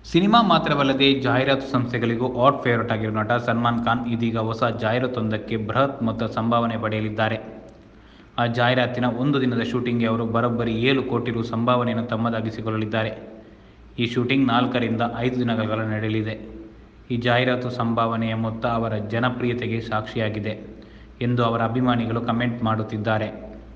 Cinema ಮಾತ್ರವಲ್ಲದೆ ಜಾಹೀರಾತು ಸಂಸ್ಥೆಗಳಿಗೂ ಆಟ್ favourite ಆಗಿರುವ ನಟ ಸಲ್ಮಾನ್ ಖಾನ್ ಇದೀಗ ಹೊಸ ಜಾಹೀರಾತೊಂದಕ್ಕೆ ಬೃಹತ್ ಮೊತ್ತ ಸಂಭಾವನೆ ಪಡೆಯಲಿದ್ದಾರೆ ಆ ಜಾಹೀರಾತಿನ ಒಂದು ದಿನದ ಶೂಟಿಂಗ್ಗೆ ಅವರು ಬರೋಬ್ಬರಿ ಏಳು ಕೋಟಿ ರು ಸಂಭಾವನೆಯನ್ನು ತಮ್ಮದಾಗಿಸಿಕೊಳ್ಳಲಿದ್ದಾರೆ ಈ ಶೂಟಿಂಗ್ ನಾಲ್ಕರಿಂದ ಐದು ದಿನಗಳ ಕಾಲ ನಡೆಯಲಿದೆ ಈ ಜಾಹೀರಾತು ಸಂಭಾವನೆಯ ಮೊತ್ತ ಅವರ ಜನಪ್ರಿಯತೆಗೆ ಸಾಕ್ಷಿಯಾಗಿದೆ ಎಂದು ಅವರ ಅಭಿಮಾನಿಗಳು ಕಮೆಂಟ್ ಮಾಡುತ್ತಿದ್ದಾರೆ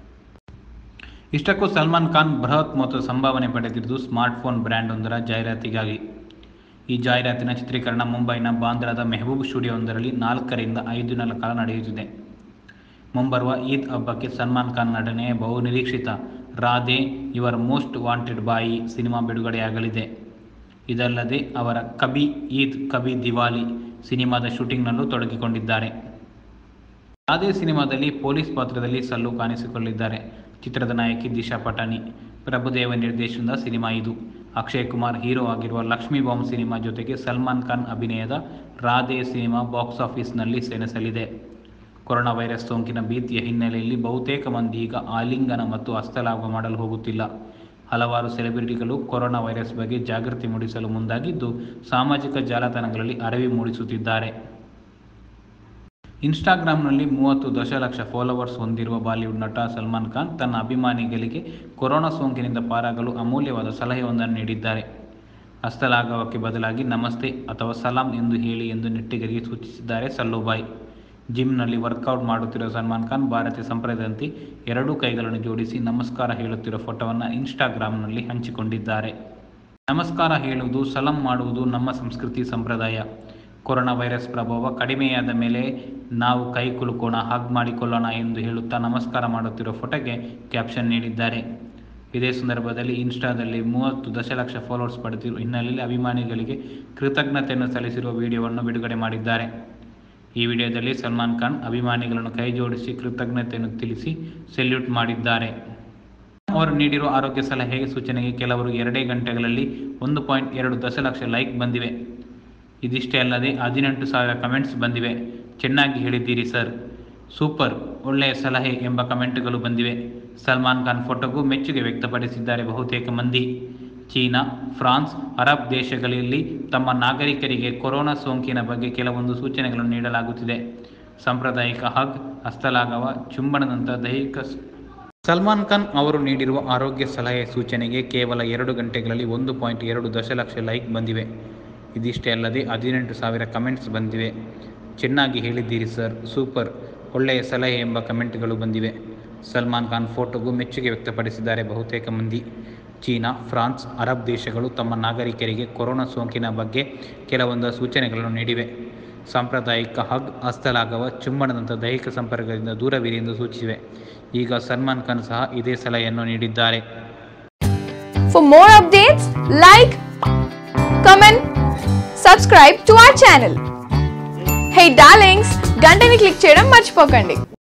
ಇಷ್ಟಕ್ಕೂ ಸಲ್ಮಾನ್ ಖಾನ್ ಬೃಹತ್ ಮೊತ್ತದ ಸಂಭಾವನೆ ಪಡೆದಿರುವುದು ಸ್ಮಾರ್ಟ್ಫೋನ್ ಬ್ರ್ಯಾಂಡೊಂದರ ಜಾಹೀರಾತಿಗಾಗಿ ಈ ಜಾಹೀರಾತಿನ ಚಿತ್ರೀಕರಣ ಮುಂಬೈನ ಬಾಂದ್ರಾದ ಮೆಹಬೂಬ್ ಸ್ಟುಡಿಯೋವೊಂದರಲ್ಲಿ ನಾಲ್ಕರಿಂದ ಐದು ದಿನಗಳ ಕಾಲ ನಡೆಯುತ್ತಿದೆ ಮುಂಬರುವ ಈದ್ ಹಬ್ಬಕ್ಕೆ ಸಲ್ಮಾನ್ ಖಾನ್ ನಟನೆಯ ಬಹುನಿರೀಕ್ಷಿತ Radhe your most wanted Bhai cinema ಬಿಡುಗಡೆಯಾಗಲಿದೆ ಇದಲ್ಲದೆ ಅವರ ಕಬಿ ಈದ್ ಕಬಿ ದಿವಾಲಿ ಸಿನಿಮಾದ ಶೂಟಿಂಗ್ನಲ್ಲೂ ತೊಡಗಿಕೊಂಡಿದ್ದಾರೆ ರಾಧೆ ಸಿನಿಮಾದಲ್ಲಿ ಪೊಲೀಸ್ ಪಾತ್ರದಲ್ಲಿ ಸಲ್ಲು ಕಾಣಿಸಿಕೊಳ್ಳಿದ್ದಾರೆ ಚಿತ್ರದ ನಾಯಕಿ ದಿಶಾ ಪಟಾನಿ ಪ್ರಭುದೇವ ನಿರ್ದೇಶನದ ಸಿನಿಮಾ ಇದು ಅಕ್ಷಯ್ ಕುಮಾರ್ ಹೀರೋ ಆಗಿರುವ ಲಕ್ಷ್ಮೀ ಬಾಂಬ್ ಸಿನಿಮಾ ಜೊತೆಗೆ ಸಲ್ಮಾನ್ ಖಾನ್ ಅಭಿನಯದ ರಾಧೆ ಸಿನಿಮಾ ಬಾಕ್ಸ್ ಆಫೀಸ್ನಲ್ಲಿ ಸೆಣಸಲಿದೆ ಕೊರೋನಾ ವೈರಸ್ ಸೋಂಕಿನ ಭೀತಿಯ ಹಿನ್ನೆಲೆಯಲ್ಲಿ ಬಹುತೇಕ ಮಂದಿ ಈಗ ಆಲಿಂಗನ ಮತ್ತು ಹಸ್ತಲಾಘವ ಮಾಡಲು ಹೋಗುತ್ತಿಲ್ಲ ಹಲವಾರು ಸೆಲೆಬ್ರಿಟಿಗಳು ಕೊರೋನಾ ವೈರಸ್ ಬಗ್ಗೆ ಜಾಗೃತಿ ಮೂಡಿಸಲು ಮುಂದಾಗಿದ್ದು ಸಾಮಾಜಿಕ ಜಾಲತಾಣಗಳಲ್ಲಿ ಅರಿವು ಮೂಡಿಸುತ್ತಿದ್ದಾರೆ ಇನ್ಸ್ಟಾಗ್ರಾಂನಲ್ಲಿ ಮೂವತ್ತು ದಶಲಕ್ಷ ಫಾಲೋವರ್ಸ್ ಹೊಂದಿರುವ ಬಾಲಿವುಡ್ ನಟ ಸಲ್ಮಾನ್ ಖಾನ್ ತನ್ನ ಅಭಿಮಾನಿಗಳಿಗೆ ಕೊರೋನಾ ಸೋಂಕಿನಿಂದ ಪಾರಾಗಲು ಅಮೂಲ್ಯವಾದ ಸಲಹೆಯೊಂದನ್ನು ನೀಡಿದ್ದಾರೆ ಹಸ್ತಲಾಘವಕ್ಕೆ ಬದಲಾಗಿ ನಮಸ್ತೆ ಅಥವಾ ಸಲಾಂ ಎಂದು ಹೇಳಿ ಎಂದು ನೆಟ್ಟಿಗರಿಗೆ ಸೂಚಿಸಿದ್ದಾರೆ ಸಲ್ಲುಬಾಯ್ ಜಿಮ್ನಲ್ಲಿ ವರ್ಕೌಟ್ ಮಾಡುತ್ತಿರುವ ಸಲ್ಮಾನ್ ಖಾನ್ ಭಾರತೀಯ ಸಂಪ್ರದಾಯದಂತೆ ಎರಡೂ ಕೈಗಳನ್ನು ಜೋಡಿಸಿ ನಮಸ್ಕಾರ ಹೇಳುತ್ತಿರುವ ಫೋಟೋವನ್ನು ಇನ್ಸ್ಟಾಗ್ರಾಂನಲ್ಲಿ ಹಂಚಿಕೊಂಡಿದ್ದಾರೆ ನಮಸ್ಕಾರ ಹೇಳುವುದು ಸಲಾಂ ಮಾಡುವುದು ನಮ್ಮ ಸಂಸ್ಕೃತಿ ಸಂಪ್ರದಾಯ ಕೊರೋನಾ ವೈರಸ್ ಪ್ರಭಾವ ಕಡಿಮೆಯಾದ ಮೇಲೆ ನಾವು ಕೈ ಕುಲುಕೋಣ ಹಾಗ್ ಮಾಡಿಕೊಳ್ಳೋಣ ಎಂದು ಹೇಳುತ್ತಾ ನಮಸ್ಕಾರ ಮಾಡುತ್ತಿರುವ ಫೋಟೋಗೆ ಕ್ಯಾಪ್ಷನ್ ನೀಡಿದ್ದಾರೆ ಇದೇ ಸಂದರ್ಭದಲ್ಲಿ ಇನ್ಸ್ಟಾದಲ್ಲಿ ಮೂವತ್ತು ದಶಲಕ್ಷ ಫಾಲೋವರ್ಸ್ ಪಡೆದಿರುವ ಹಿನ್ನೆಲೆಯಲ್ಲಿ ಅಭಿಮಾನಿಗಳಿಗೆ ಕೃತಜ್ಞತೆಯನ್ನು ಸಲ್ಲಿಸಿರುವ ವಿಡಿಯೋವನ್ನು ಬಿಡುಗಡೆ ಮಾಡಿದ್ದಾರೆ ಈ ವಿಡಿಯೋದಲ್ಲಿ ಸಲ್ಮಾನ್ ಖಾನ್ ಅಭಿಮಾನಿಗಳನ್ನು ಕೈ ಜೋಡಿಸಿ ಕೃತಜ್ಞತೆಯನ್ನು ತಿಳಿಸಿ ಸೆಲ್ಯೂಟ್ ಮಾಡಿದ್ದಾರೆ ಅವರು ನೀಡಿರುವ ಆರೋಗ್ಯ ಸಲಹೆ ಸೂಚನೆಗೆ ಕೆಲವರು ಎರಡೇ ಗಂಟೆಗಳಲ್ಲಿ ಒಂದು ಪಾಯಿಂಟ್ ಎರಡು ದಶಲಕ್ಷ ಲೈಕ್ ಬಂದಿವೆ ಇದಿಷ್ಟೇ ಅಲ್ಲದೆ ಹದಿನೆಂಟು ಸಾವಿರ ಕಮೆಂಟ್ಸ್ ಬಂದಿವೆ ಚೆನ್ನಾಗಿ ಹೇಳಿದ್ದೀರಿ ಸರ್ ಸೂಪರ್ ಒಳ್ಳೆಯ ಸಲಹೆ ಎಂಬ ಕಮೆಂಟ್ಗಳು ಬಂದಿವೆ ಸಲ್ಮಾನ್ ಖಾನ್ ಫೋಟೋಗೂ ಮೆಚ್ಚುಗೆ ವ್ಯಕ್ತಪಡಿಸಿದ್ದಾರೆ ಬಹುತೇಕ ಮಂದಿ ಚೀನಾ ಫ್ರಾನ್ಸ್ ಅರಬ್ ದೇಶಗಳಲ್ಲಿ ತಮ್ಮ ನಾಗರಿಕರಿಗೆ ಕೊರೋನಾ ಸೋಂಕಿನ ಬಗ್ಗೆ ಕೆಲವೊಂದು ಸೂಚನೆಗಳನ್ನು ನೀಡಲಾಗುತ್ತಿದೆ ಸಾಂಪ್ರದಾಯಿಕ ಹಗ್ ಹಸ್ತಲಾಘವ ಚುಂಬನದಂತಹ ದೈಹಿಕ ಸ್- ಸಲ್ಮಾನ್ ಖಾನ್ ಅವರು ನೀಡಿರುವ ಆರೋಗ್ಯ ಸಲಹೆ ಸೂಚನೆಗೆ ಕೇವಲ ಎರಡು ಗಂಟೆಗಳಲ್ಲಿ ಒಂದು ಪಾಯಿಂಟ್ ಎರಡು ದಶಲಕ್ಷ ಲೈಕ್ ಬಂದಿವೆ ಇದಿಷ್ಟೇ ಅಲ್ಲದೆ ಹದಿನೆಂಟು ಸಾವಿರ ಕಮೆಂಟ್ಸ್ ಬಂದಿವೆ ಚೆನ್ನಾಗಿ ಹೇಳಿದ್ದೀರಿ ಸರ್ ಸೂಪರ್ ಒಳ್ಳೆಯ ಸಲಹೆ ಎಂಬ ಕಮೆಂಟ್ಗಳು ಬಂದಿವೆ ಸಲ್ಮಾನ್ ಖಾನ್ ಫೋಟೋಗೂ ಮೆಚ್ಚುಗೆ ವ್ಯಕ್ತಪಡಿಸಿದ್ದಾರೆ ಬಹುತೇಕ ಮಂದಿ ಚೀನಾ ಫ್ರಾನ್ಸ್ ಅರಬ್ ದೇಶಗಳು ತಮ್ಮ ನಾಗರಿಕರಿಗೆ ಕೊರೋನಾ ಸೋಂಕಿನ ಬಗ್ಗೆ ಕೆಲವೊಂದು ಸೂಚನೆಗಳನ್ನು ನೀಡಿವೆ ಸಾಂಪ್ರದಾಯಿಕ ಹಗ್ ಹಸ್ತಲಾಘವ ಚುಂಬನದಂಥ ದೈಹಿಕ ಸಂಪರ್ಕದಿಂದ ದೂರವಿರಿ ಎಂದು ಸೂಚಿಸಿವೆ ಈಗ ಸಲ್ಮಾನ್ ಖಾನ್ ಸಹ ಇದೇ ಸಲಹೆಯನ್ನು ನೀಡಿದ್ದಾರೆ For more updates, like, comment, subscribe to our channel. Hey darlings, గంటని click చేయడం మర్చిపోకండి